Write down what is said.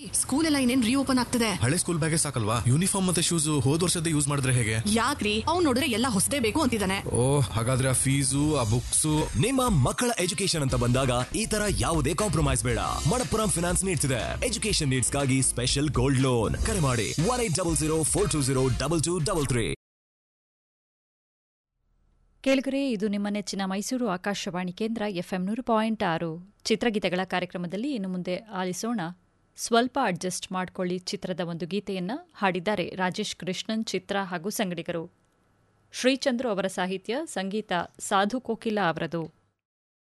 school ಎಲ್ಲ ಇನ್ನೇನ್ reopen ಆಗ್ತದೆ ಹಳೆ ಸ್ಕೂಲ್ ಬ್ಯಾಗೆ ಸಾಕಲ್ವಾ ಯೂನಿಫಾರ್ಮ್ ಮತ್ತೆ ಶೂಸ್ ಹೋದ್ ವರ್ಷದ ಯೂಸ್ ಮಾಡಿದ್ರೆ ಹೇಗೆ ಯಾಕ್ರಿ ಅವ್ನ್ ನೋಡಿದ್ರೆ ಎಲ್ಲ ಹೊಸದೇ ಬೇಕು ಅಂತಿದ್ದಾನೆ ಓ ಹಾಗಾದ್ರೆ ಆ ಫೀಸು ಆ ಬುಕ್ಸು ನಿಮ್ಮ ಮಕ್ಕಳ ಎಜುಕೇಶನ್ ಅಂತ ಬಂದಾಗ ಈ ತರ ಯಾವುದೇ ಕಾಂಪ್ರಮೈಸ್ ಬೇಡ ಮಣಪ್ಪುರಂ ಫಿನಾನ್ಸ್ ನೀಡ್ತಿದೆ ಎಜುಕೇಶನ್ ನೀಡ್ಸ್ಗಾಗಿ ಸ್ಪೆಷಲ್ ಗೋಲ್ಡ್ ಲೋನ್ ಕರೆ ಮಾಡಿ one eight double zero four two zero double two double three ಕೇಳುಗರೆ ಇದು ನಿಮ್ಮ ನೆಚ್ಚಿನ ಮೈಸೂರು ಆಕಾಶವಾಣಿ ಕೇಂದ್ರ ಎಫ್ಎಂ ನೂರು ಪಾಯಿಂಟ್ ಆರು ಚಿತ್ರಗೀತೆಗಳ ಕಾರ್ಯಕ್ರಮದಲ್ಲಿ ಇನ್ನು ಮುಂದೆ ಆಲಿಸೋಣ ಸ್ವಲ್ಪ ಅಡ್ಜಸ್ಟ್ ಮಾಡಿಕೊಳ್ಳಿ ಚಿತ್ರದ ಒಂದು ಗೀತೆಯನ್ನ ಹಾಡಿದ್ದಾರೆ ರಾಜೇಶ್ ಕೃಷ್ಣನ್ ಚಿತ್ರ ಹಾಗೂ ಸಂಗಡಿಗರು ಶ್ರೀಚಂದ್ರು ಅವರ ಸಾಹಿತ್ಯ ಸಂಗೀತ ಸಾಧು ಕೋಕಿಲ ಅವರದು